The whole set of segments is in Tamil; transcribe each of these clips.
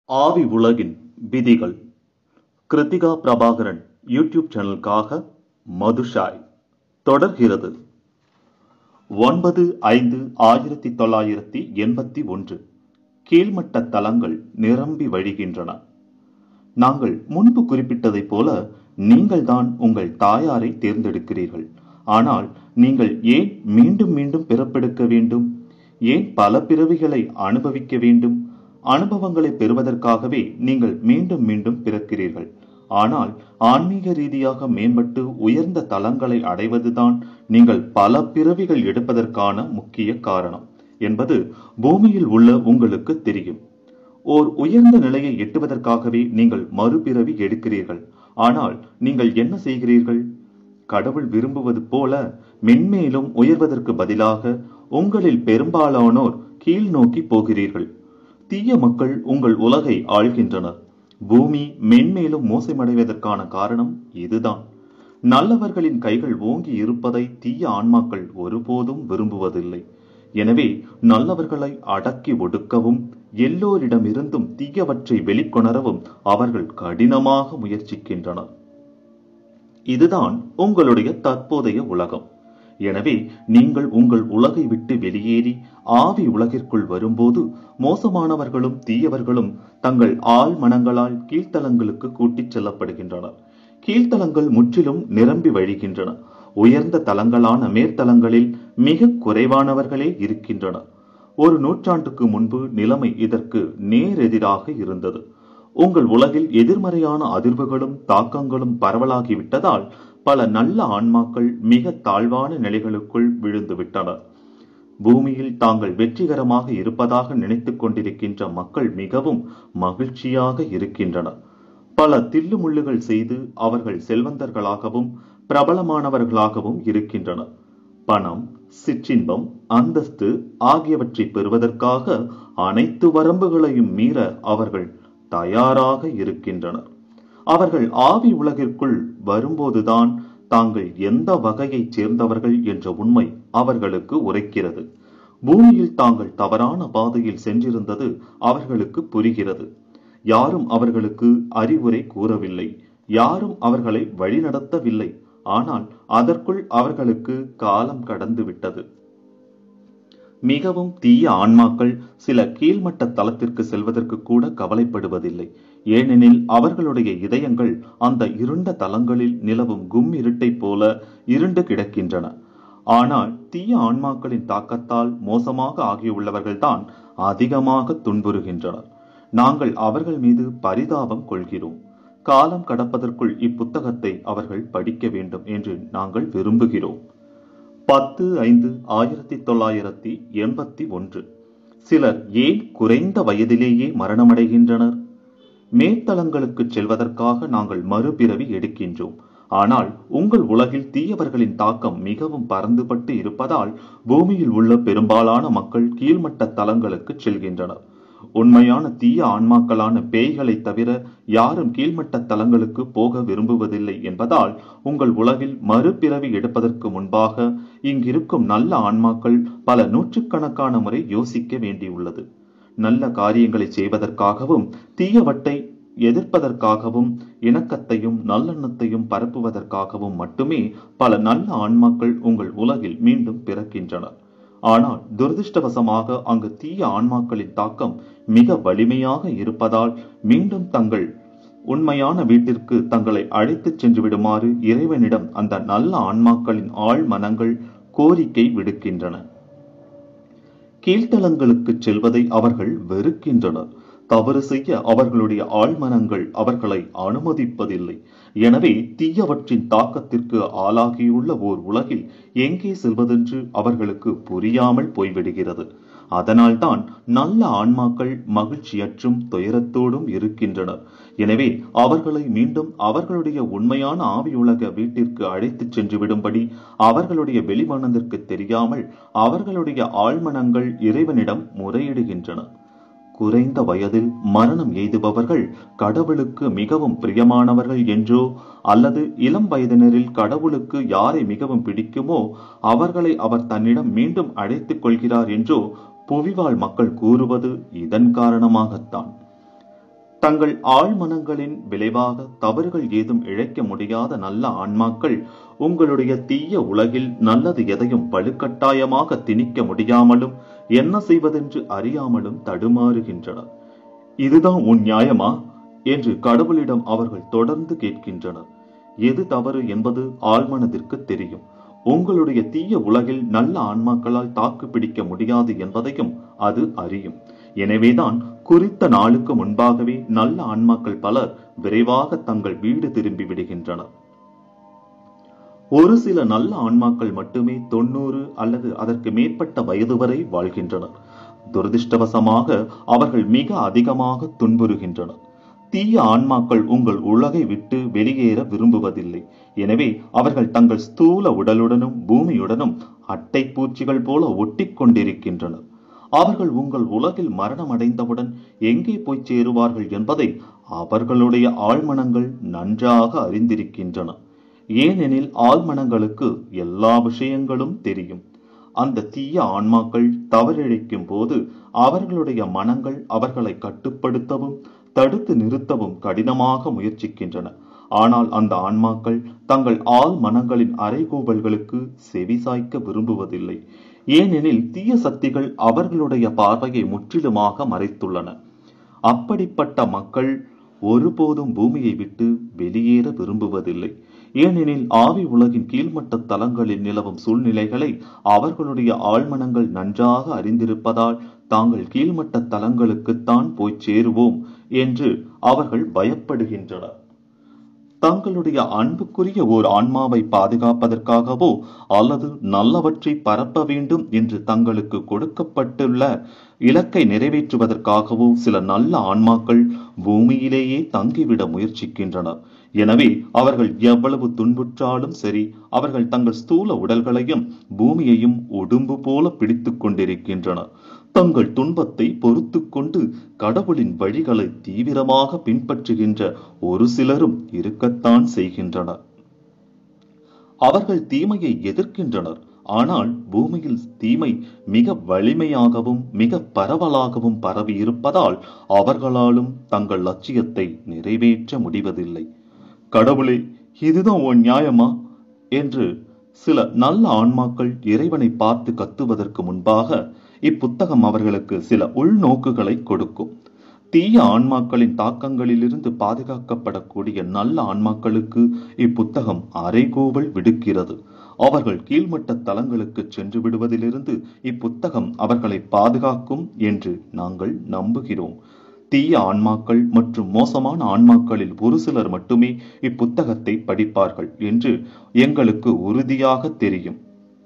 ஆவி உலகின் விதிகள் கிருத்திகா பிரபாகரன் யூடியூப் சேனலுக்காக மதுஷாய் தொடர்கிறது ஒன்பது ஐந்து ஆயிரத்தி தொள்ளாயிரத்தி எண்பத்தி ஒன்று கீழ்மட்ட தலங்கள் நிரம்பி வழிகின்றன நாங்கள் முன்பு குறிப்பிட்டதைப் போல நீங்கள்தான் உங்கள் தாயாரை தேர்ந்தெடுக்கிறீர்கள் ஆனால் நீங்கள் ஏன் மீண்டும் மீண்டும் பிறப்பெடுக்க வேண்டும் ஏன் பல பிறவிகளை அனுபவிக்க வேண்டும் அனுபவங்களை பெறுவதற்காகவே நீங்கள் மீண்டும் மீண்டும் பிறக்கிறீர்கள் ஆனால் ஆன்மீக ரீதியாக மேம்பட்டு உயர்ந்த தலங்களை அடைவதுதான் நீங்கள் பல பிறவிகள் எடுப்பதற்கான முக்கிய காரணம் என்பது பூமியில் உள்ள உங்களுக்கு தெரியும் ஓர் உயர்ந்த நிலையை எட்டுவதற்காகவே நீங்கள் மறுபிறவி எடுக்கிறீர்கள் ஆனால் நீங்கள் என்ன செய்கிறீர்கள் கடவுள் விரும்புவது போல மென்மேலும் உயர்வதற்கு பதிலாக உங்களில் பெரும்பாலானோர் கீழ் நோக்கி போகிறீர்கள் தீய மக்கள் உங்கள் உலகை ஆள்கின்றனர் பூமி மென்மேலும் மோசமடைவதற்கான காரணம் இதுதான் நல்லவர்களின் கைகள் ஓங்கி இருப்பதை தீய ஆன்மாக்கள் ஒருபோதும் விரும்புவதில்லை எனவே நல்லவர்களை அடக்கி ஒடுக்கவும் எல்லோரிடமிருந்தும் தீயவற்றை வெளிக்கொணரவும் அவர்கள் கடினமாக முயற்சிக்கின்றனர் இதுதான் உங்களுடைய தற்போதைய உலகம் எனவே நீங்கள் உங்கள் உலகை விட்டு வெளியேறி ஆவி உலகிற்குள் வரும்போது மோசமானவர்களும் தீயவர்களும் தங்கள் ஆள் மனங்களால் கீழ்த்தலங்களுக்கு கூட்டிச் செல்லப்படுகின்றனர் கீழ்த்தலங்கள் முற்றிலும் நிரம்பி வழிகின்றன உயர்ந்த தலங்களான மேற்தலங்களில் மிக குறைவானவர்களே இருக்கின்றனர் ஒரு நூற்றாண்டுக்கு முன்பு நிலைமை இதற்கு நேரெதிராக இருந்தது உங்கள் உலகில் எதிர்மறையான அதிர்வுகளும் தாக்கங்களும் பரவலாகிவிட்டதால் பல நல்ல ஆன்மாக்கள் மிக தாழ்வான நிலைகளுக்குள் விழுந்து விட்டனர் பூமியில் தாங்கள் வெற்றிகரமாக இருப்பதாக நினைத்துக் கொண்டிருக்கின்ற மக்கள் மிகவும் மகிழ்ச்சியாக இருக்கின்றனர் பல தில்லுமுள்ளுகள் செய்து அவர்கள் செல்வந்தர்களாகவும் பிரபலமானவர்களாகவும் இருக்கின்றனர் பணம் சிற்றின்பம் அந்தஸ்து ஆகியவற்றை பெறுவதற்காக அனைத்து வரம்புகளையும் மீற அவர்கள் தயாராக இருக்கின்றனர் அவர்கள் ஆவி உலகிற்குள் வரும்போதுதான் தாங்கள் எந்த வகையைச் சேர்ந்தவர்கள் என்ற உண்மை அவர்களுக்கு உரைக்கிறது பூமியில் தாங்கள் தவறான பாதையில் சென்றிருந்தது அவர்களுக்கு புரிகிறது யாரும் அவர்களுக்கு அறிவுரை கூறவில்லை யாரும் அவர்களை வழிநடத்தவில்லை ஆனால் அதற்குள் அவர்களுக்கு காலம் கடந்து விட்டது மிகவும் தீய ஆன்மாக்கள் சில கீழ்மட்ட தளத்திற்கு செல்வதற்கு கூட கவலைப்படுவதில்லை ஏனெனில் அவர்களுடைய இதயங்கள் அந்த இருண்ட தலங்களில் நிலவும் கும் இருட்டை போல இருண்டு கிடக்கின்றன ஆனால் தீய ஆன்மாக்களின் தாக்கத்தால் மோசமாக ஆகியுள்ளவர்கள்தான் அதிகமாக துன்புறுகின்றனர் நாங்கள் அவர்கள் மீது பரிதாபம் கொள்கிறோம் காலம் கடப்பதற்குள் இப்புத்தகத்தை அவர்கள் படிக்க வேண்டும் என்று நாங்கள் விரும்புகிறோம் பத்து ஐந்து ஆயிரத்தி தொள்ளாயிரத்தி எண்பத்தி ஒன்று சிலர் ஏன் குறைந்த வயதிலேயே மரணமடைகின்றனர் மேத்தளங்களுக்கு செல்வதற்காக நாங்கள் மறுபிறவி எடுக்கின்றோம் ஆனால் உங்கள் உலகில் தீயவர்களின் தாக்கம் மிகவும் பறந்துபட்டு இருப்பதால் பூமியில் உள்ள பெரும்பாலான மக்கள் கீழ்மட்ட தலங்களுக்கு செல்கின்றனர் உண்மையான தீய ஆன்மாக்களான பேய்களை தவிர யாரும் கீழ்மட்ட தலங்களுக்கு போக விரும்புவதில்லை என்பதால் உங்கள் உலகில் மறுபிறவி எடுப்பதற்கு முன்பாக இங்கிருக்கும் நல்ல ஆன்மாக்கள் பல நூற்றுக்கணக்கான முறை யோசிக்க வேண்டியுள்ளது நல்ல காரியங்களை செய்வதற்காகவும் தீயவட்டை எதிர்ப்பதற்காகவும் இணக்கத்தையும் நல்லெண்ணத்தையும் பரப்புவதற்காகவும் மட்டுமே பல நல்ல ஆன்மாக்கள் உங்கள் உலகில் மீண்டும் பிறக்கின்றனர் ஆனால் துரதிருஷ்டவசமாக அங்கு தீய ஆன்மாக்களின் தாக்கம் மிக வலிமையாக இருப்பதால் மீண்டும் தங்கள் உண்மையான வீட்டிற்கு தங்களை அழைத்துச் சென்று விடுமாறு இறைவனிடம் அந்த நல்ல ஆன்மாக்களின் ஆழ் மனங்கள் கோரிக்கை விடுக்கின்றன கீழ்த்தலங்களுக்கு செல்வதை அவர்கள் வெறுக்கின்றனர் தவறு செய்ய அவர்களுடைய ஆழ்மனங்கள் அவர்களை அனுமதிப்பதில்லை எனவே தீயவற்றின் தாக்கத்திற்கு ஆளாகியுள்ள ஓர் உலகில் எங்கே செல்வதென்று அவர்களுக்கு புரியாமல் போய்விடுகிறது அதனால்தான் நல்ல ஆன்மாக்கள் மகிழ்ச்சியற்றும் துயரத்தோடும் இருக்கின்றனர் எனவே அவர்களை மீண்டும் அவர்களுடைய உண்மையான ஆவியுலக வீட்டிற்கு அழைத்துச் சென்று விடும்படி அவர்களுடைய வெளிமனதிற்கு தெரியாமல் அவர்களுடைய ஆழ்மனங்கள் இறைவனிடம் முறையிடுகின்றன குறைந்த வயதில் மரணம் எய்துபவர்கள் கடவுளுக்கு மிகவும் பிரியமானவர்கள் என்றோ அல்லது இளம் வயதினரில் கடவுளுக்கு யாரை மிகவும் பிடிக்குமோ அவர்களை அவர் தன்னிடம் மீண்டும் அழைத்துக் கொள்கிறார் என்றோ புவிவாழ் மக்கள் கூறுவது இதன் காரணமாகத்தான் தங்கள் ஆழ்மனங்களின் விளைவாக தவறுகள் ஏதும் இழைக்க முடியாத நல்ல ஆன்மாக்கள் உங்களுடைய தீய உலகில் நல்லது எதையும் வலுக்கட்டாயமாக திணிக்க முடியாமலும் என்ன செய்வதென்று அறியாமலும் தடுமாறுகின்றனர் இதுதான் உன் நியாயமா என்று கடவுளிடம் அவர்கள் தொடர்ந்து கேட்கின்றனர் எது தவறு என்பது ஆழ்மனதிற்கு தெரியும் உங்களுடைய தீய உலகில் நல்ல ஆன்மாக்களால் தாக்கு பிடிக்க முடியாது என்பதையும் அது அறியும் எனவேதான் குறித்த நாளுக்கு முன்பாகவே நல்ல ஆன்மாக்கள் பலர் விரைவாக தங்கள் வீடு திரும்பி விடுகின்றனர் ஒரு சில நல்ல ஆன்மாக்கள் மட்டுமே தொண்ணூறு அல்லது அதற்கு மேற்பட்ட வயது வரை வாழ்கின்றனர் துரதிருஷ்டவசமாக அவர்கள் மிக அதிகமாக துன்புறுகின்றனர் தீய ஆன்மாக்கள் உங்கள் உலகை விட்டு வெளியேற விரும்புவதில்லை எனவே அவர்கள் தங்கள் ஸ்தூல உடலுடனும் பூமியுடனும் அட்டை பூச்சிகள் போல ஒட்டிக் கொண்டிருக்கின்றனர் அவர்கள் உங்கள் உலகில் மரணம் அடைந்தவுடன் எங்கே போய் சேருவார்கள் என்பதை அவர்களுடைய ஆழ்மனங்கள் நன்றாக அறிந்திருக்கின்றன ஏனெனில் ஆழ்மனங்களுக்கு எல்லா விஷயங்களும் தெரியும் அந்த தீய ஆன்மாக்கள் தவறிழைக்கும் போது அவர்களுடைய மனங்கள் அவர்களை கட்டுப்படுத்தவும் தடுத்து நிறுத்தவும் கடினமாக முயற்சிக்கின்றன ஆனால் அந்த ஆன்மாக்கள் தங்கள் ஆள் மனங்களின் அறைகூவல்களுக்கு செவிசாய்க்க விரும்புவதில்லை ஏனெனில் தீய சக்திகள் அவர்களுடைய பார்வையை முற்றிலுமாக மறைத்துள்ளன அப்படிப்பட்ட மக்கள் ஒருபோதும் பூமியை விட்டு வெளியேற விரும்புவதில்லை ஏனெனில் ஆவி உலகின் கீழ்மட்ட தலங்களில் நிலவும் சூழ்நிலைகளை அவர்களுடைய ஆழ்மனங்கள் நன்றாக அறிந்திருப்பதால் தாங்கள் கீழ்மட்ட தலங்களுக்குத்தான் போய் சேருவோம் என்று அவர்கள் பயப்படுகின்றனர் தங்களுடைய அன்புக்குரிய ஓர் ஆன்மாவை பாதுகாப்பதற்காகவோ அல்லது நல்லவற்றை பரப்ப வேண்டும் என்று தங்களுக்கு கொடுக்கப்பட்டுள்ள இலக்கை நிறைவேற்றுவதற்காகவோ சில நல்ல ஆன்மாக்கள் பூமியிலேயே தங்கிவிட முயற்சிக்கின்றனர் எனவே அவர்கள் எவ்வளவு துன்புற்றாலும் சரி அவர்கள் தங்கள் ஸ்தூல உடல்களையும் பூமியையும் உடும்பு போல பிடித்துக் கொண்டிருக்கின்றனர் தங்கள் துன்பத்தை பொறுத்து கொண்டு கடவுளின் வழிகளை தீவிரமாக பின்பற்றுகின்ற ஒரு சிலரும் இருக்கத்தான் செய்கின்றனர் அவர்கள் தீமையை எதிர்க்கின்றனர் ஆனால் பூமியில் தீமை மிக வலிமையாகவும் மிக பரவலாகவும் பரவி இருப்பதால் அவர்களாலும் தங்கள் லட்சியத்தை நிறைவேற்ற முடிவதில்லை கடவுளே இதுதான் உன் நியாயமா என்று சில நல்ல ஆன்மாக்கள் இறைவனை பார்த்து கத்துவதற்கு முன்பாக இப்புத்தகம் அவர்களுக்கு சில உள்நோக்குகளை கொடுக்கும் தீய ஆன்மாக்களின் தாக்கங்களிலிருந்து பாதுகாக்கப்படக்கூடிய நல்ல ஆன்மாக்களுக்கு இப்புத்தகம் அரைகோவல் விடுக்கிறது அவர்கள் கீழ்மட்ட தலங்களுக்கு சென்று விடுவதிலிருந்து இப்புத்தகம் அவர்களை பாதுகாக்கும் என்று நாங்கள் நம்புகிறோம் தீய ஆன்மாக்கள் மற்றும் மோசமான ஆன்மாக்களில் ஒரு சிலர் மட்டுமே இப்புத்தகத்தை படிப்பார்கள் என்று எங்களுக்கு உறுதியாக தெரியும்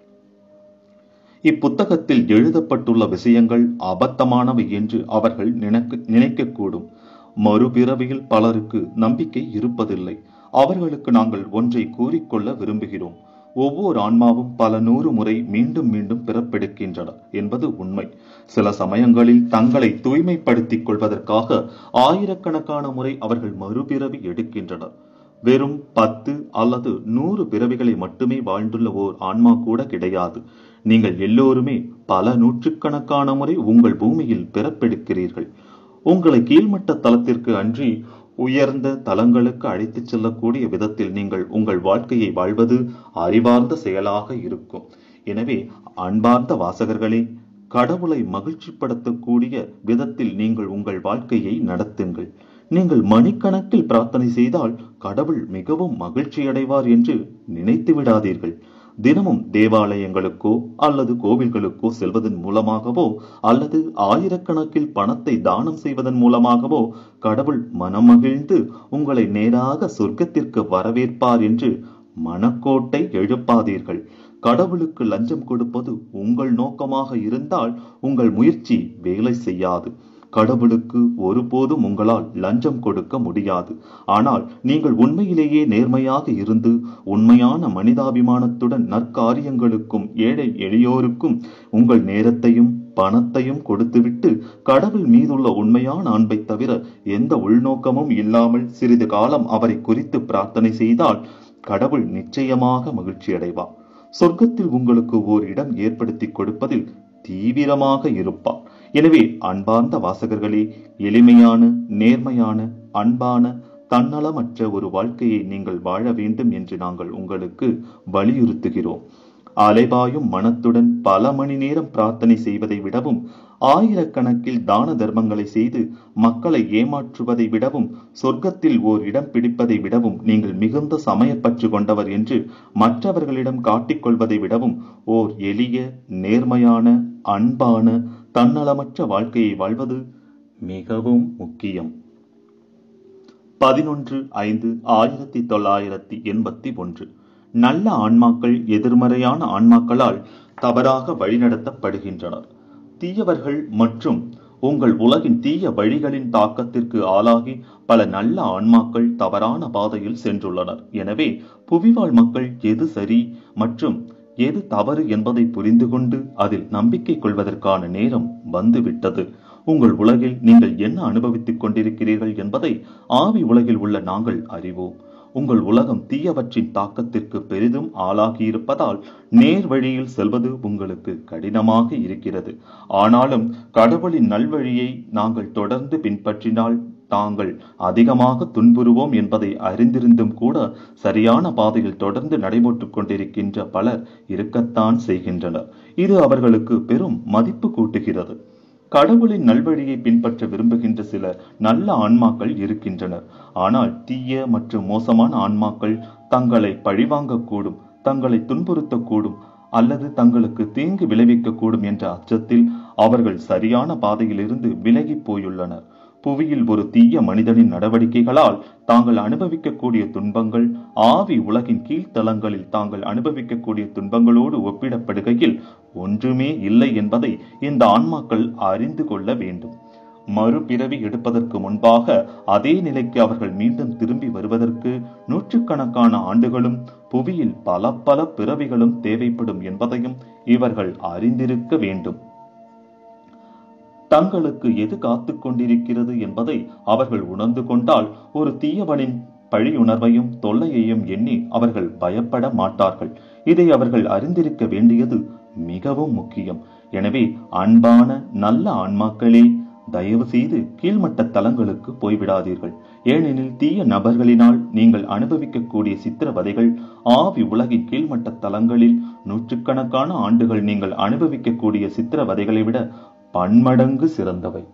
இப்புத்தகத்தில் எழுதப்பட்டுள்ள விஷயங்கள் அபத்தமானவை என்று அவர்கள் நினைக்க நினைக்கக்கூடும் மறுபிறவியில் பலருக்கு நம்பிக்கை இருப்பதில்லை அவர்களுக்கு நாங்கள் ஒன்றை கூறிக்கொள்ள விரும்புகிறோம் ஒவ்வொரு ஆன்மாவும் பல நூறு முறை மீண்டும் மீண்டும் பிறப்பெடுக்கின்றன என்பது உண்மை சில சமயங்களில் தங்களை தூய்மைப்படுத்திக் கொள்வதற்காக ஆயிரக்கணக்கான முறை அவர்கள் மறுபிறவி எடுக்கின்றனர் வெறும் பத்து அல்லது நூறு பிறவிகளை மட்டுமே வாழ்ந்துள்ள ஓர் ஆன்மா கூட கிடையாது நீங்கள் எல்லோருமே பல நூற்றுக்கணக்கான முறை உங்கள் பூமியில் பிறப்பெடுக்கிறீர்கள் உங்களை கீழ்மட்ட தளத்திற்கு அன்றி உயர்ந்த தலங்களுக்கு அழைத்துச் செல்லக்கூடிய விதத்தில் நீங்கள் உங்கள் வாழ்க்கையை வாழ்வது அறிவார்ந்த செயலாக இருக்கும் எனவே அன்பார்ந்த வாசகர்களே கடவுளை மகிழ்ச்சிப்படுத்தக்கூடிய விதத்தில் நீங்கள் உங்கள் வாழ்க்கையை நடத்துங்கள் நீங்கள் மணிக்கணக்கில் பிரார்த்தனை செய்தால் கடவுள் மிகவும் மகிழ்ச்சியடைவார் என்று நினைத்து விடாதீர்கள் தினமும் தேவாலயங்களுக்கோ அல்லது கோவில்களுக்கோ செல்வதன் மூலமாகவோ அல்லது ஆயிரக்கணக்கில் பணத்தை தானம் செய்வதன் மூலமாகவோ கடவுள் மனமகிழ்ந்து உங்களை நேராக சொர்க்கத்திற்கு வரவேற்பார் என்று மனக்கோட்டை எழுப்பாதீர்கள் கடவுளுக்கு லஞ்சம் கொடுப்பது உங்கள் நோக்கமாக இருந்தால் உங்கள் முயற்சி வேலை செய்யாது கடவுளுக்கு ஒருபோதும் உங்களால் லஞ்சம் கொடுக்க முடியாது ஆனால் நீங்கள் உண்மையிலேயே நேர்மையாக இருந்து உண்மையான மனிதாபிமானத்துடன் நற்காரியங்களுக்கும் ஏழை எளியோருக்கும் உங்கள் நேரத்தையும் பணத்தையும் கொடுத்துவிட்டு கடவுள் மீதுள்ள உண்மையான அன்பை தவிர எந்த உள்நோக்கமும் இல்லாமல் சிறிது காலம் அவரை குறித்து பிரார்த்தனை செய்தால் கடவுள் நிச்சயமாக மகிழ்ச்சி அடைவார் சொர்க்கத்தில் உங்களுக்கு ஓர் இடம் ஏற்படுத்தி கொடுப்பதில் தீவிரமாக இருப்பார் எனவே அன்பார்ந்த வாசகர்களே எளிமையான நேர்மையான அன்பான தன்னலமற்ற ஒரு வாழ்க்கையை நீங்கள் வாழ வேண்டும் என்று நாங்கள் உங்களுக்கு வலியுறுத்துகிறோம் அலைபாயும் மனத்துடன் பல மணி நேரம் பிரார்த்தனை செய்வதை விடவும் ஆயிரக்கணக்கில் தான தர்மங்களை செய்து மக்களை ஏமாற்றுவதை விடவும் சொர்க்கத்தில் ஓர் இடம் பிடிப்பதை விடவும் நீங்கள் மிகுந்த சமயப்பற்று கொண்டவர் என்று மற்றவர்களிடம் காட்டிக்கொள்வதை விடவும் ஓர் எளிய நேர்மையான அன்பான தன்னலமற்ற வாழ்க்கையை வாழ்வது மிகவும் முக்கியம் பதினொன்று ஐந்து ஆயிரத்தி தொள்ளாயிரத்தி எண்பத்தி ஒன்று நல்ல ஆன்மாக்கள் எதிர்மறையான ஆன்மாக்களால் தவறாக வழிநடத்தப்படுகின்றனர் தீயவர்கள் மற்றும் உங்கள் உலகின் தீய வழிகளின் தாக்கத்திற்கு ஆளாகி பல நல்ல ஆன்மாக்கள் தவறான பாதையில் சென்றுள்ளனர் எனவே புவிவாழ் மக்கள் எது சரி மற்றும் எது தவறு என்பதை புரிந்து கொண்டு அதில் நம்பிக்கை கொள்வதற்கான நேரம் வந்துவிட்டது உங்கள் உலகில் நீங்கள் என்ன அனுபவித்துக் கொண்டிருக்கிறீர்கள் என்பதை ஆவி உலகில் உள்ள நாங்கள் அறிவோம் உங்கள் உலகம் தீயவற்றின் தாக்கத்திற்கு பெரிதும் ஆளாகியிருப்பதால் நேர் வழியில் செல்வது உங்களுக்கு கடினமாக இருக்கிறது ஆனாலும் கடவுளின் நல்வழியை நாங்கள் தொடர்ந்து பின்பற்றினால் தாங்கள் அதிகமாக துன்புறுவோம் என்பதை அறிந்திருந்தும் கூட சரியான பாதையில் தொடர்ந்து நடைபெற்றுக் கொண்டிருக்கின்ற பலர் இருக்கத்தான் செய்கின்றனர் இது அவர்களுக்கு பெரும் மதிப்பு கூட்டுகிறது கடவுளின் நல்வழியை பின்பற்ற விரும்புகின்ற சில நல்ல ஆன்மாக்கள் இருக்கின்றனர் ஆனால் தீய மற்றும் மோசமான ஆன்மாக்கள் தங்களை பழிவாங்கக்கூடும் தங்களை துன்புறுத்தக்கூடும் அல்லது தங்களுக்கு தீங்கு விளைவிக்கக்கூடும் என்ற அச்சத்தில் அவர்கள் சரியான பாதையிலிருந்து விலகி போயுள்ளனர் புவியில் ஒரு தீய மனிதனின் நடவடிக்கைகளால் தாங்கள் அனுபவிக்கக்கூடிய துன்பங்கள் ஆவி உலகின் கீழ்த்தலங்களில் தாங்கள் அனுபவிக்கக்கூடிய துன்பங்களோடு ஒப்பிடப்படுகையில் ஒன்றுமே இல்லை என்பதை இந்த ஆன்மாக்கள் அறிந்து கொள்ள வேண்டும் மறுபிறவி எடுப்பதற்கு முன்பாக அதே நிலைக்கு அவர்கள் மீண்டும் திரும்பி வருவதற்கு நூற்றுக்கணக்கான ஆண்டுகளும் புவியில் பல பல பிறவிகளும் தேவைப்படும் என்பதையும் இவர்கள் அறிந்திருக்க வேண்டும் தங்களுக்கு எது காத்துக் கொண்டிருக்கிறது என்பதை அவர்கள் உணர்ந்து கொண்டால் ஒரு தீயவனின் பழியுணர்வையும் தொல்லையையும் எண்ணி அவர்கள் பயப்பட மாட்டார்கள் இதை அவர்கள் அறிந்திருக்க வேண்டியது மிகவும் முக்கியம் எனவே அன்பான நல்ல ஆன்மாக்களே தயவு செய்து கீழ்மட்ட தலங்களுக்கு போய்விடாதீர்கள் ஏனெனில் தீய நபர்களினால் நீங்கள் அனுபவிக்கக்கூடிய சித்திரவதைகள் ஆவி உலகின் கீழ்மட்ட தலங்களில் நூற்றுக்கணக்கான ஆண்டுகள் நீங்கள் அனுபவிக்கக்கூடிய சித்திரவதைகளை விட பன்மடங்கு சிறந்தவை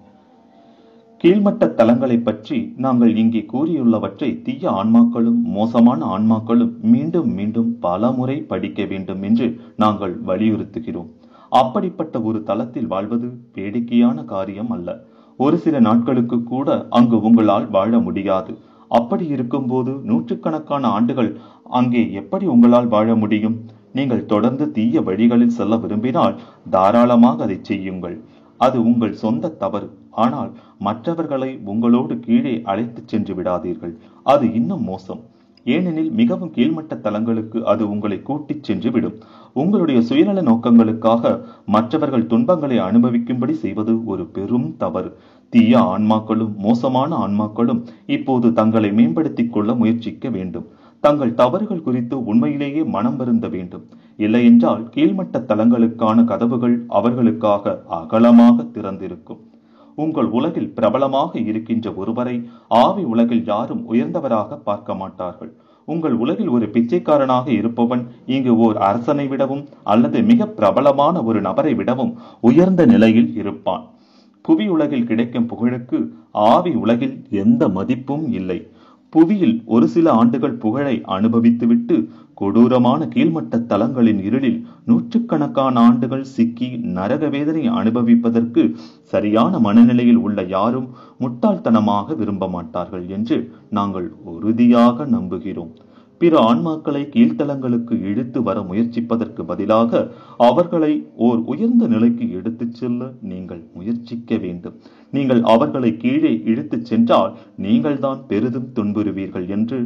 கீழ்மட்ட தலங்களை பற்றி நாங்கள் இங்கே கூறியுள்ளவற்றை தீய ஆன்மாக்களும் மோசமான ஆன்மாக்களும் மீண்டும் மீண்டும் பல முறை படிக்க வேண்டும் என்று நாங்கள் வலியுறுத்துகிறோம் அப்படிப்பட்ட ஒரு தளத்தில் வாழ்வது வேடிக்கையான காரியம் அல்ல ஒரு சில நாட்களுக்கு கூட அங்கு உங்களால் வாழ முடியாது அப்படி இருக்கும்போது நூற்றுக்கணக்கான ஆண்டுகள் அங்கே எப்படி உங்களால் வாழ முடியும் நீங்கள் தொடர்ந்து தீய வழிகளில் செல்ல விரும்பினால் தாராளமாக அதை செய்யுங்கள் அது உங்கள் சொந்த தவறு ஆனால் மற்றவர்களை உங்களோடு கீழே அழைத்துச் சென்று விடாதீர்கள் அது இன்னும் மோசம் ஏனெனில் மிகவும் கீழ்மட்ட தலங்களுக்கு அது உங்களை கூட்டிச் சென்று விடும் உங்களுடைய சுயநல நோக்கங்களுக்காக மற்றவர்கள் துன்பங்களை அனுபவிக்கும்படி செய்வது ஒரு பெரும் தவறு தீய ஆன்மாக்களும் மோசமான ஆன்மாக்களும் இப்போது தங்களை மேம்படுத்திக் கொள்ள முயற்சிக்க வேண்டும் தங்கள் தவறுகள் குறித்து உண்மையிலேயே மனம் வருந்த வேண்டும் இல்லையென்றால் கீழ்மட்ட தலங்களுக்கான கதவுகள் அவர்களுக்காக அகலமாக திறந்திருக்கும் உங்கள் உலகில் பிரபலமாக இருக்கின்ற ஒருவரை ஆவி உலகில் யாரும் உயர்ந்தவராக பார்க்க மாட்டார்கள் உங்கள் உலகில் ஒரு பிச்சைக்காரனாக இருப்பவன் இங்கு ஓர் அரசனை விடவும் அல்லது மிக பிரபலமான ஒரு நபரை விடவும் உயர்ந்த நிலையில் இருப்பான் புவி உலகில் கிடைக்கும் புகழுக்கு ஆவி உலகில் எந்த மதிப்பும் இல்லை புவியில் ஒரு சில ஆண்டுகள் புகழை அனுபவித்துவிட்டு கொடூரமான கீழ்மட்ட தலங்களின் இருளில் நூற்றுக்கணக்கான ஆண்டுகள் சிக்கி நரக வேதனை அனுபவிப்பதற்கு சரியான மனநிலையில் உள்ள யாரும் முட்டாள்தனமாக விரும்ப மாட்டார்கள் என்று நாங்கள் உறுதியாக நம்புகிறோம் பிற ஆன்மாக்களை கீழ்த்தலங்களுக்கு இழுத்து வர முயற்சிப்பதற்கு பதிலாக அவர்களை ஓர் உயர்ந்த நிலைக்கு எடுத்துச் செல்ல நீங்கள் முயற்சிக்க வேண்டும் நீங்கள் அவர்களை கீழே இழுத்துச் சென்றால் நீங்கள்தான் பெரிதும் துன்புறுவீர்கள் என்று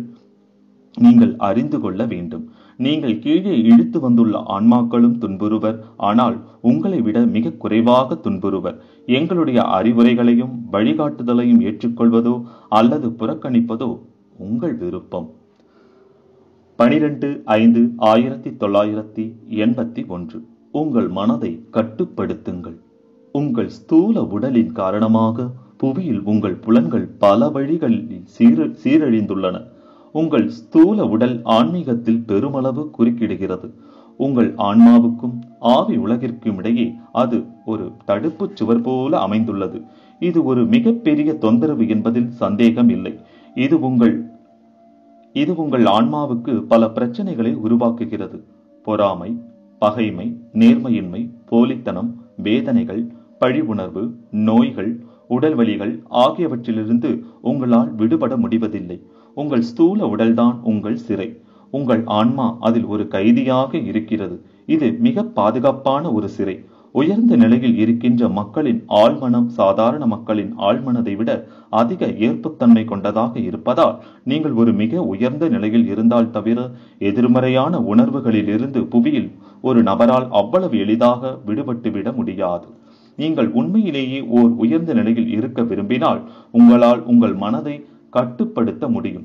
நீங்கள் அறிந்து கொள்ள வேண்டும் நீங்கள் கீழே இழுத்து வந்துள்ள ஆன்மாக்களும் துன்புறுவர் ஆனால் உங்களை விட மிக குறைவாக துன்புறுவர் எங்களுடைய அறிவுரைகளையும் வழிகாட்டுதலையும் ஏற்றுக்கொள்வதோ அல்லது புறக்கணிப்பதோ உங்கள் விருப்பம் பனிரெண்டு ஐந்து ஆயிரத்தி தொள்ளாயிரத்தி எண்பத்தி ஒன்று உங்கள் மனதை கட்டுப்படுத்துங்கள் உங்கள் ஸ்தூல உடலின் காரணமாக புவியில் உங்கள் புலன்கள் பல வழிகளில் சீர சீரழிந்துள்ளன உங்கள் ஸ்தூல உடல் ஆன்மீகத்தில் பெருமளவு குறுக்கிடுகிறது உங்கள் ஆன்மாவுக்கும் ஆவி உலகிற்கும் இடையே அது ஒரு தடுப்புச் சுவர் போல அமைந்துள்ளது இது ஒரு மிகப்பெரிய தொந்தரவு என்பதில் சந்தேகம் இல்லை இது உங்கள் இது உங்கள் ஆன்மாவுக்கு பல பிரச்சனைகளை உருவாக்குகிறது பொறாமை பகைமை நேர்மையின்மை போலித்தனம் வேதனைகள் பழி உணர்வு நோய்கள் உடல் வலிகள் ஆகியவற்றிலிருந்து உங்களால் விடுபட முடிவதில்லை உங்கள் ஸ்தூல உடல்தான் உங்கள் சிறை உங்கள் ஆன்மா அதில் ஒரு கைதியாக இருக்கிறது இது மிக பாதுகாப்பான ஒரு சிறை உயர்ந்த நிலையில் இருக்கின்ற மக்களின் ஆழ்மனம் சாதாரண மக்களின் ஆழ்மனதை விட அதிக ஏற்புத்தன்மை கொண்டதாக இருப்பதால் நீங்கள் ஒரு மிக உயர்ந்த நிலையில் இருந்தால் தவிர எதிர்மறையான உணர்வுகளில் இருந்து புவியில் ஒரு நபரால் அவ்வளவு எளிதாக விடுபட்டுவிட முடியாது நீங்கள் உண்மையிலேயே ஓர் உயர்ந்த நிலையில் இருக்க விரும்பினால் உங்களால் உங்கள் மனதை கட்டுப்படுத்த முடியும்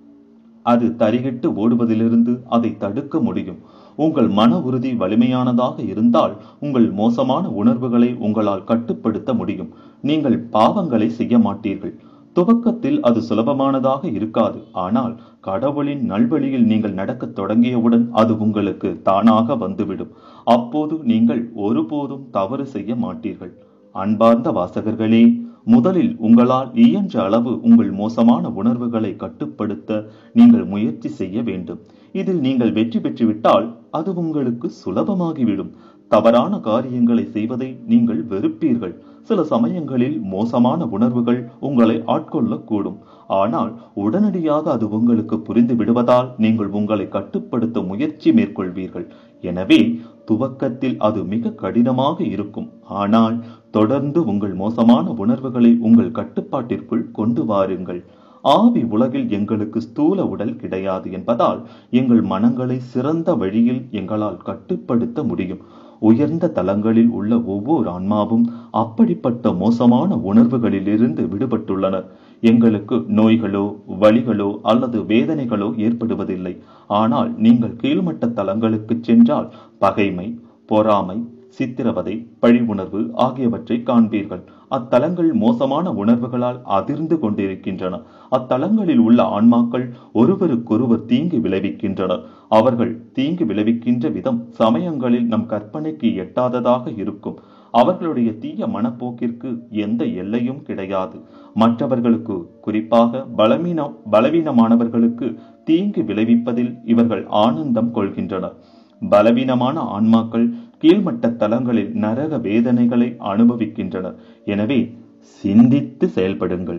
அது தரிகட்டு ஓடுவதிலிருந்து அதை தடுக்க முடியும் உங்கள் மன உறுதி வலிமையானதாக இருந்தால் உங்கள் மோசமான உணர்வுகளை உங்களால் கட்டுப்படுத்த முடியும் நீங்கள் பாவங்களை செய்ய மாட்டீர்கள் துவக்கத்தில் அது சுலபமானதாக இருக்காது ஆனால் கடவுளின் நல்வழியில் நீங்கள் நடக்கத் தொடங்கியவுடன் அது உங்களுக்கு தானாக வந்துவிடும் அப்போது நீங்கள் ஒருபோதும் தவறு செய்ய மாட்டீர்கள் அன்பார்ந்த வாசகர்களே முதலில் உங்களால் இயன்ற அளவு உங்கள் மோசமான உணர்வுகளை கட்டுப்படுத்த நீங்கள் முயற்சி செய்ய வேண்டும் இதில் நீங்கள் வெற்றி பெற்றுவிட்டால் அது உங்களுக்கு சுலபமாகிவிடும் தவறான காரியங்களை செய்வதை நீங்கள் வெறுப்பீர்கள் சில சமயங்களில் மோசமான உணர்வுகள் உங்களை ஆட்கொள்ளக்கூடும் ஆனால் உடனடியாக அது உங்களுக்கு புரிந்து விடுவதால் நீங்கள் உங்களை கட்டுப்படுத்த முயற்சி மேற்கொள்வீர்கள் எனவே துவக்கத்தில் அது மிக கடினமாக இருக்கும் ஆனால் தொடர்ந்து உங்கள் மோசமான உணர்வுகளை உங்கள் கட்டுப்பாட்டிற்குள் கொண்டு வாருங்கள் ஆவி உலகில் எங்களுக்கு ஸ்தூல உடல் கிடையாது என்பதால் எங்கள் மனங்களை சிறந்த வழியில் எங்களால் கட்டுப்படுத்த முடியும் உயர்ந்த தலங்களில் உள்ள ஒவ்வொரு ஆன்மாவும் அப்படிப்பட்ட மோசமான உணர்வுகளிலிருந்து விடுபட்டுள்ளனர் எங்களுக்கு நோய்களோ வலிகளோ அல்லது வேதனைகளோ ஏற்படுவதில்லை ஆனால் நீங்கள் கீழ்மட்ட தலங்களுக்கு சென்றால் பகைமை பொறாமை சித்திரவதை பழி உணர்வு ஆகியவற்றை காண்பீர்கள் அத்தலங்கள் மோசமான உணர்வுகளால் அதிர்ந்து கொண்டிருக்கின்றன அத்தலங்களில் உள்ள ஆன்மாக்கள் ஒருவருக்கொருவர் தீங்கு விளைவிக்கின்றனர் அவர்கள் தீங்கு விளைவிக்கின்ற விதம் சமயங்களில் நம் கற்பனைக்கு எட்டாததாக இருக்கும் அவர்களுடைய தீய மனப்போக்கிற்கு எந்த எல்லையும் கிடையாது மற்றவர்களுக்கு குறிப்பாக பலவீன பலவீனமானவர்களுக்கு தீங்கு விளைவிப்பதில் இவர்கள் ஆனந்தம் கொள்கின்றனர் பலவீனமான ஆன்மாக்கள் கீழ்மட்ட தலங்களில் நரக வேதனைகளை அனுபவிக்கின்றனர் எனவே சிந்தித்து செயல்படுங்கள்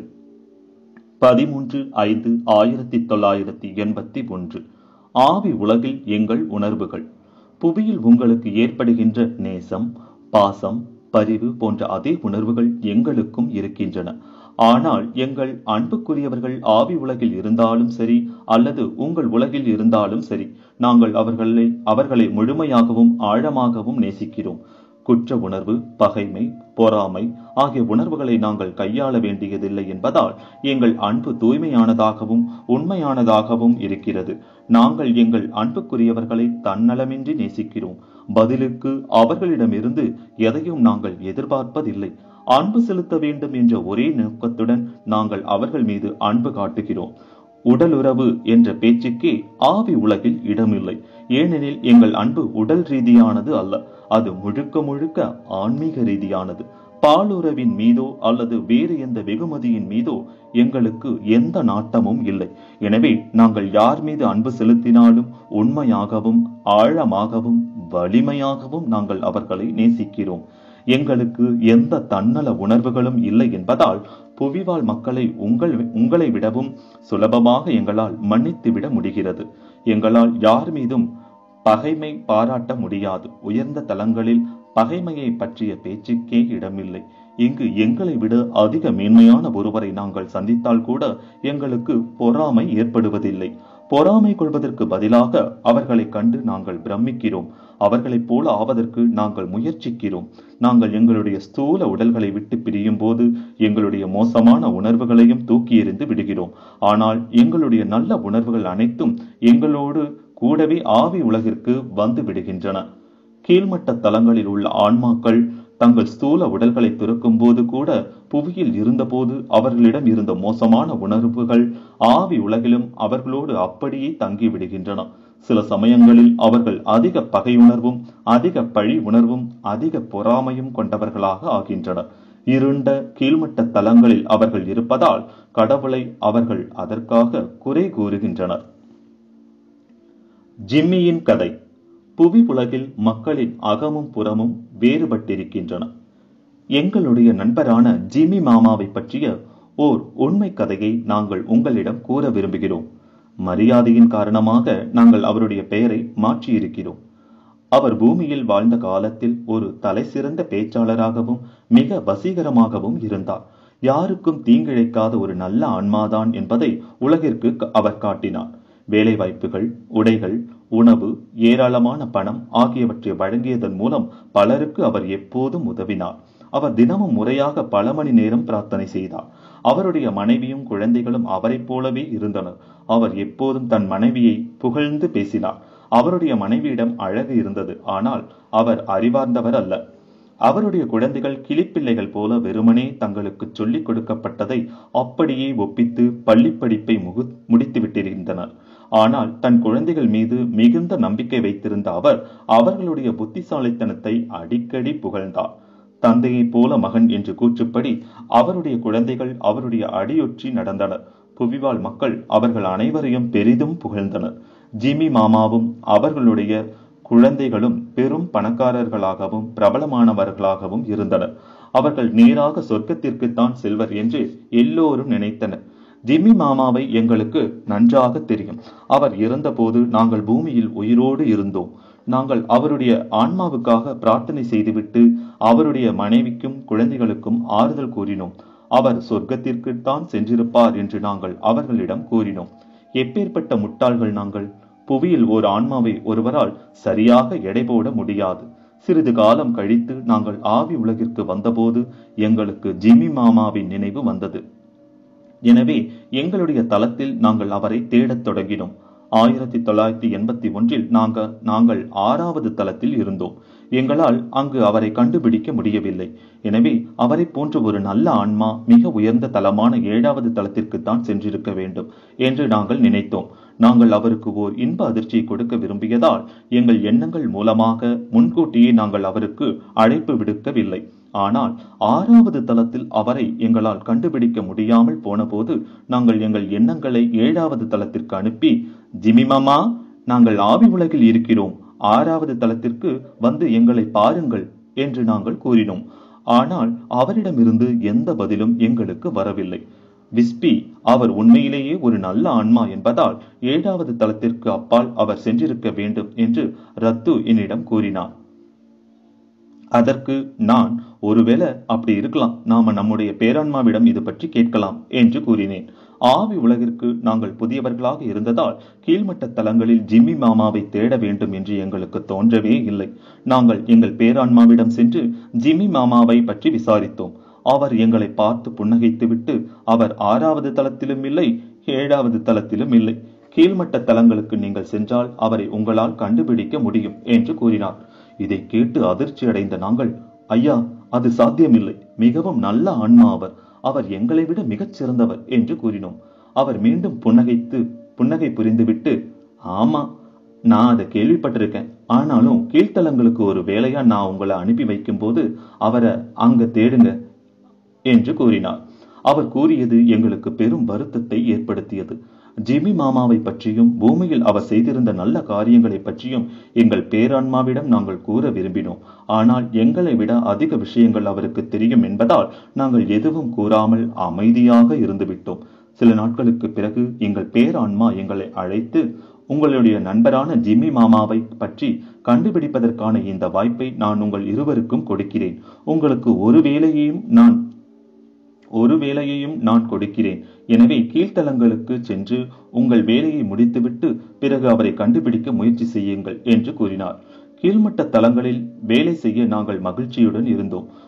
பதிமூன்று ஐந்து ஆயிரத்தி தொள்ளாயிரத்தி எண்பத்தி ஒன்று ஆவி உலகில் எங்கள் உணர்வுகள் புவியில் உங்களுக்கு ஏற்படுகின்ற நேசம் பாசம் பரிவு போன்ற அதே உணர்வுகள் எங்களுக்கும் இருக்கின்றன ஆனால் எங்கள் அன்புக்குரியவர்கள் ஆவி உலகில் இருந்தாலும் சரி அல்லது உங்கள் உலகில் இருந்தாலும் சரி நாங்கள் அவர்களை அவர்களை முழுமையாகவும் ஆழமாகவும் நேசிக்கிறோம் குற்ற உணர்வு பகைமை பொறாமை ஆகிய உணர்வுகளை நாங்கள் கையாள வேண்டியதில்லை என்பதால் எங்கள் அன்பு தூய்மையானதாகவும் உண்மையானதாகவும் இருக்கிறது நாங்கள் எங்கள் அன்புக்குரியவர்களை தன்னலமின்றி நேசிக்கிறோம் பதிலுக்கு அவர்களிடமிருந்து எதையும் நாங்கள் எதிர்பார்ப்பதில்லை அன்பு செலுத்த வேண்டும் என்ற ஒரே நோக்கத்துடன் நாங்கள் அவர்கள் மீது அன்பு காட்டுகிறோம் உடலுறவு என்ற பேச்சுக்கே ஆவி உலகில் இடமில்லை ஏனெனில் எங்கள் அன்பு உடல் ரீதியானது அல்ல அது முழுக்க முழுக்க ஆன்மீக ரீதியானது பாலுறவின் மீதோ அல்லது வேறு எந்த வெகுமதியின் மீதோ எங்களுக்கு எந்த நாட்டமும் இல்லை எனவே நாங்கள் யார் மீது அன்பு செலுத்தினாலும் உண்மையாகவும் ஆழமாகவும் வலிமையாகவும் நாங்கள் அவர்களை நேசிக்கிறோம் எங்களுக்கு எந்த தன்னல உணர்வுகளும் இல்லை என்பதால் புவிவாழ் மக்களை உங்கள் உங்களை விடவும் சுலபமாக எங்களால் மன்னித்து விட முடிகிறது எங்களால் யார் மீதும் பகைமை பாராட்ட முடியாது உயர்ந்த தலங்களில் பகைமையை பற்றிய பேச்சுக்கே இடமில்லை இங்கு எங்களை விட அதிக மேன்மையான ஒருவரை நாங்கள் சந்தித்தால் கூட எங்களுக்கு பொறாமை ஏற்படுவதில்லை பொறாமை கொள்வதற்கு பதிலாக அவர்களை கண்டு நாங்கள் பிரமிக்கிறோம் அவர்களைப் போல ஆவதற்கு நாங்கள் முயற்சிக்கிறோம் நாங்கள் எங்களுடைய ஸ்தூல உடல்களை விட்டு பிரியும் போது எங்களுடைய மோசமான உணர்வுகளையும் தூக்கி எறிந்து விடுகிறோம் ஆனால் எங்களுடைய நல்ல உணர்வுகள் அனைத்தும் எங்களோடு கூடவே ஆவி உலகிற்கு வந்து விடுகின்றன கீழ்மட்ட தலங்களில் உள்ள ஆன்மாக்கள் தங்கள் ஸ்தூல உடல்களை துறக்கும் போது கூட புவியில் இருந்தபோது அவர்களிடம் இருந்த மோசமான உணர்வுகள் ஆவி உலகிலும் அவர்களோடு அப்படியே தங்கி விடுகின்றன சில சமயங்களில் அவர்கள் அதிக பகையுணர்வும் அதிக பழி உணர்வும் அதிக பொறாமையும் கொண்டவர்களாக ஆகின்றனர் இருண்ட கீழ்மட்ட தலங்களில் அவர்கள் இருப்பதால் கடவுளை அவர்கள் அதற்காக குறை கூறுகின்றனர் ஜிம்மியின் கதை புவி உலகில் மக்களின் அகமும் புறமும் வேறுபட்டிருக்கின்றன எங்களுடைய நண்பரான ஜிம்மி மாமாவை பற்றிய ஓர் உண்மை கதையை நாங்கள் உங்களிடம் கூற விரும்புகிறோம் மரியாதையின் காரணமாக நாங்கள் அவருடைய பெயரை மாற்றியிருக்கிறோம் அவர் பூமியில் வாழ்ந்த காலத்தில் ஒரு தலைசிறந்த பேச்சாளராகவும் மிக வசீகரமாகவும் இருந்தார் யாருக்கும் தீங்கிழைக்காத ஒரு நல்ல ஆன்மாதான் என்பதை உலகிற்கு அவர் காட்டினார் வேலை வாய்ப்புகள் உடைகள் உணவு ஏராளமான பணம் ஆகியவற்றை வழங்கியதன் மூலம் பலருக்கு அவர் எப்போதும் உதவினார் அவர் தினமும் முறையாக பல மணி நேரம் பிரார்த்தனை செய்தார் அவருடைய மனைவியும் குழந்தைகளும் அவரைப் போலவே இருந்தனர் அவர் எப்போதும் தன் மனைவியை புகழ்ந்து பேசினார் அவருடைய மனைவியிடம் அழகு இருந்தது ஆனால் அவர் அறிவார்ந்தவர் அல்ல அவருடைய குழந்தைகள் கிளிப்பிள்ளைகள் போல வெறுமனே தங்களுக்கு சொல்லிக் கொடுக்கப்பட்டதை அப்படியே ஒப்பித்து பள்ளிப் படிப்பை முகு முடித்து விட்டிருந்தனர் ஆனால் தன் குழந்தைகள் மீது மிகுந்த நம்பிக்கை வைத்திருந்த அவர் அவர்களுடைய புத்திசாலித்தனத்தை அடிக்கடி புகழ்ந்தார் தந்தையைப் போல மகன் என்று கூற்றுப்படி அவருடைய குழந்தைகள் அவருடைய அடியொற்றி நடந்தனர் புவிவாழ் மக்கள் அவர்கள் அனைவரையும் பெரிதும் புகழ்ந்தனர் ஜிமி மாமாவும் அவர்களுடைய குழந்தைகளும் பெரும் பணக்காரர்களாகவும் பிரபலமானவர்களாகவும் இருந்தனர் அவர்கள் நேராக சொர்க்கத்திற்குத்தான் செல்வர் என்று எல்லோரும் நினைத்தனர் ஜிம்மி மாமாவை எங்களுக்கு நன்றாக தெரியும் அவர் இறந்தபோது நாங்கள் பூமியில் உயிரோடு இருந்தோம் நாங்கள் அவருடைய ஆன்மாவுக்காக பிரார்த்தனை செய்துவிட்டு அவருடைய மனைவிக்கும் குழந்தைகளுக்கும் ஆறுதல் கூறினோம் அவர் சொர்க்கத்திற்குத்தான் சென்றிருப்பார் என்று நாங்கள் அவர்களிடம் கூறினோம் எப்பேற்பட்ட முட்டாள்கள் நாங்கள் புவியில் ஓர் ஆன்மாவை ஒருவரால் சரியாக எடை போட முடியாது சிறிது காலம் கழித்து நாங்கள் ஆவி உலகிற்கு வந்தபோது எங்களுக்கு ஜிம்மி மாமாவின் நினைவு வந்தது எனவே எங்களுடைய தளத்தில் நாங்கள் அவரை தேடத் தொடங்கினோம் ஆயிரத்தி தொள்ளாயிரத்தி எண்பத்தி ஒன்றில் நாங்கள் நாங்கள் ஆறாவது தளத்தில் இருந்தோம் எங்களால் அங்கு அவரை கண்டுபிடிக்க முடியவில்லை எனவே அவரை போன்ற ஒரு நல்ல ஆன்மா மிக உயர்ந்த தளமான ஏழாவது தளத்திற்குத்தான் சென்றிருக்க வேண்டும் என்று நாங்கள் நினைத்தோம் நாங்கள் அவருக்கு ஓர் இன்ப அதிர்ச்சியை கொடுக்க விரும்பியதால் எங்கள் எண்ணங்கள் மூலமாக முன்கூட்டியே நாங்கள் அவருக்கு அழைப்பு விடுக்கவில்லை ஆனால் ஆறாவது தளத்தில் அவரை எங்களால் கண்டுபிடிக்க முடியாமல் போனபோது நாங்கள் எங்கள் எண்ணங்களை ஏழாவது தளத்திற்கு அனுப்பி ஜிமிமாமா நாங்கள் ஆவி உலகில் இருக்கிறோம் ஆறாவது தளத்திற்கு வந்து எங்களை பாருங்கள் என்று நாங்கள் கூறினோம் ஆனால் அவரிடமிருந்து எந்த பதிலும் எங்களுக்கு வரவில்லை விஸ்பி அவர் உண்மையிலேயே ஒரு நல்ல ஆன்மா என்பதால் ஏழாவது தளத்திற்கு அப்பால் அவர் சென்றிருக்க வேண்டும் என்று ரத்து என்னிடம் கூறினார் அதற்கு நான் ஒருவேளை அப்படி இருக்கலாம் நாம நம்முடைய பேரான்மாவிடம் இது பற்றி கேட்கலாம் என்று கூறினேன் ஆவி உலகிற்கு நாங்கள் புதியவர்களாக இருந்ததால் கீழ்மட்ட தலங்களில் ஜிம்மி மாமாவை தேட வேண்டும் என்று எங்களுக்கு தோன்றவே இல்லை நாங்கள் எங்கள் பேரான்மாவிடம் சென்று ஜிம்மி மாமாவை பற்றி விசாரித்தோம் அவர் எங்களை பார்த்து புன்னகைத்துவிட்டு அவர் ஆறாவது தளத்திலும் இல்லை ஏழாவது தளத்திலும் இல்லை கீழ்மட்ட தலங்களுக்கு நீங்கள் சென்றால் அவரை உங்களால் கண்டுபிடிக்க முடியும் என்று கூறினார் இதை கேட்டு அதிர்ச்சி அடைந்த நாங்கள் ஐயா அது சாத்தியமில்லை மிகவும் நல்ல ஆன்மா அவர் அவர் எங்களை விட மிகச் சிறந்தவர் என்று கூறினோம் அவர் மீண்டும் புன்னகைத்து புன்னகை புரிந்துவிட்டு ஆமா நான் அதை கேள்விப்பட்டிருக்கேன் ஆனாலும் கீழ்த்தலங்களுக்கு ஒரு வேலையா நான் உங்களை அனுப்பி வைக்கும்போது அவரை அங்க தேடுங்க என்று கூறினார் அவர் கூறியது எங்களுக்கு பெரும் வருத்தத்தை ஏற்படுத்தியது ஜிமி மாமாவை பற்றியும் பூமியில் அவர் செய்திருந்த நல்ல காரியங்களை பற்றியும் எங்கள் பேரான்மாவிடம் நாங்கள் கூற விரும்பினோம் ஆனால் எங்களை விட அதிக விஷயங்கள் அவருக்கு தெரியும் என்பதால் நாங்கள் எதுவும் கூறாமல் அமைதியாக இருந்துவிட்டோம் சில நாட்களுக்கு பிறகு எங்கள் பேரான்மா எங்களை அழைத்து உங்களுடைய நண்பரான ஜிம்மி மாமாவை பற்றி கண்டுபிடிப்பதற்கான இந்த வாய்ப்பை நான் உங்கள் இருவருக்கும் கொடுக்கிறேன் உங்களுக்கு ஒரு வேலையையும் நான் ஒரு வேலையையும் நான் கொடுக்கிறேன் எனவே கீழ்த்தலங்களுக்கு சென்று உங்கள் வேலையை முடித்துவிட்டு பிறகு அவரை கண்டுபிடிக்க முயற்சி செய்யுங்கள் என்று கூறினார் கீழ்மட்ட தலங்களில் வேலை செய்ய நாங்கள் மகிழ்ச்சியுடன் இருந்தோம்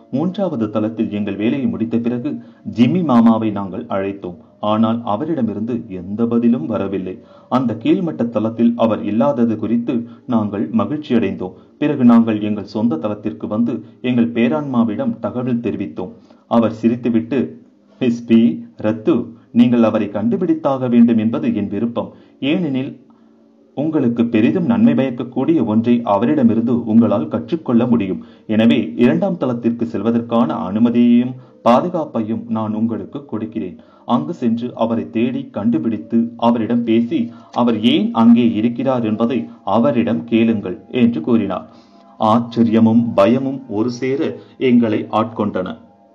மூன்றாவது தளத்தில் எங்கள் வேலையை முடித்த பிறகு ஜிம்மி மாமாவை நாங்கள் அழைத்தோம் ஆனால் அவரிடமிருந்து எந்த பதிலும் வரவில்லை அந்த கீழ்மட்ட தளத்தில் அவர் இல்லாதது குறித்து நாங்கள் மகிழ்ச்சியடைந்தோம் பிறகு நாங்கள் எங்கள் சொந்த தளத்திற்கு வந்து எங்கள் பேரான்மாவிடம் தகவல் தெரிவித்தோம் அவர் சிரித்துவிட்டு மிஸ் பி ரத்து நீங்கள் அவரை கண்டுபிடித்தாக வேண்டும் என்பது என் விருப்பம் ஏனெனில் உங்களுக்கு பெரிதும் நன்மை பயக்கக்கூடிய ஒன்றை அவரிடமிருந்து உங்களால் கற்றுக்கொள்ள முடியும் எனவே இரண்டாம் தளத்திற்கு செல்வதற்கான அனுமதியையும் பாதுகாப்பையும் நான் உங்களுக்கு கொடுக்கிறேன் அங்கு சென்று அவரை தேடி கண்டுபிடித்து அவரிடம் பேசி அவர் ஏன் அங்கே இருக்கிறார் என்பதை அவரிடம் கேளுங்கள் என்று கூறினார் ஆச்சரியமும் பயமும் ஒரு சேர எங்களை ஆட்கொண்டன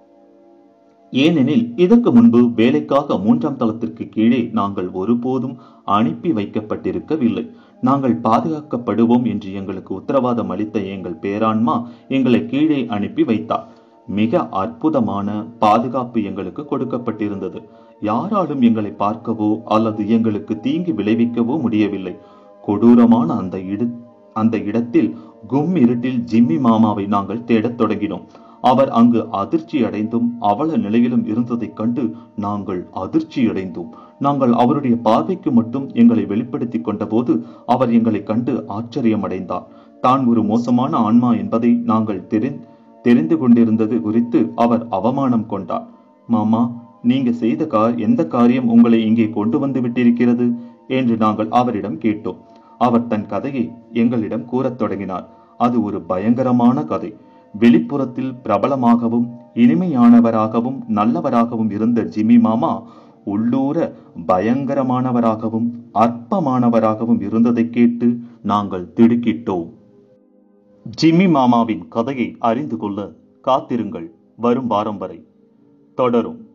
ஏனெனில் இதற்கு முன்பு வேலைக்காக மூன்றாம் தளத்திற்கு கீழே நாங்கள் ஒருபோதும் அனுப்பி வைக்கப்பட்டிருக்கவில்லை நாங்கள் பாதுகாக்கப்படுவோம் என்று எங்களுக்கு உத்தரவாதம் அளித்த எங்கள் பேரான்மா எங்களை கீழே அனுப்பி வைத்தார் மிக அற்புதமான பாதுகாப்பு எங்களுக்கு கொடுக்கப்பட்டிருந்தது யாராலும் எங்களை பார்க்கவோ அல்லது எங்களுக்கு தீங்கு விளைவிக்கவோ முடியவில்லை கொடூரமான அந்த இடு அந்த இடத்தில் கும் இருட்டில் ஜிம்மி மாமாவை நாங்கள் தேடத் தொடங்கினோம் அவர் அங்கு அதிர்ச்சி அடைந்தும் அவல நிலையிலும் இருந்ததைக் கண்டு நாங்கள் அதிர்ச்சியடைந்தோம் நாங்கள் அவருடைய பார்வைக்கு மட்டும் எங்களை வெளிப்படுத்திக் கொண்டபோது அவர் எங்களை கண்டு ஆச்சரியமடைந்தார் தான் ஒரு மோசமான ஆன்மா என்பதை நாங்கள் தெரி தெரிந்து கொண்டிருந்தது குறித்து அவர் அவமானம் கொண்டார் மாமா நீங்க செய்த கார் எந்த காரியம் உங்களை இங்கே கொண்டு வந்து விட்டிருக்கிறது என்று நாங்கள் அவரிடம் கேட்டோம் அவர் தன் கதையை எங்களிடம் கூறத் தொடங்கினார் அது ஒரு பயங்கரமான கதை வெளிப்புறத்தில் பிரபலமாகவும் இனிமையானவராகவும் நல்லவராகவும் இருந்த ஜிம்மி மாமா உள்ளூர பயங்கரமானவராகவும் அற்பமானவராகவும் இருந்ததை கேட்டு நாங்கள் திடுக்கிட்டோம் ஜிம்மி மாமாவின் கதையை அறிந்து கொள்ள காத்திருங்கள் வரும் வாரம் வரை தொடரும்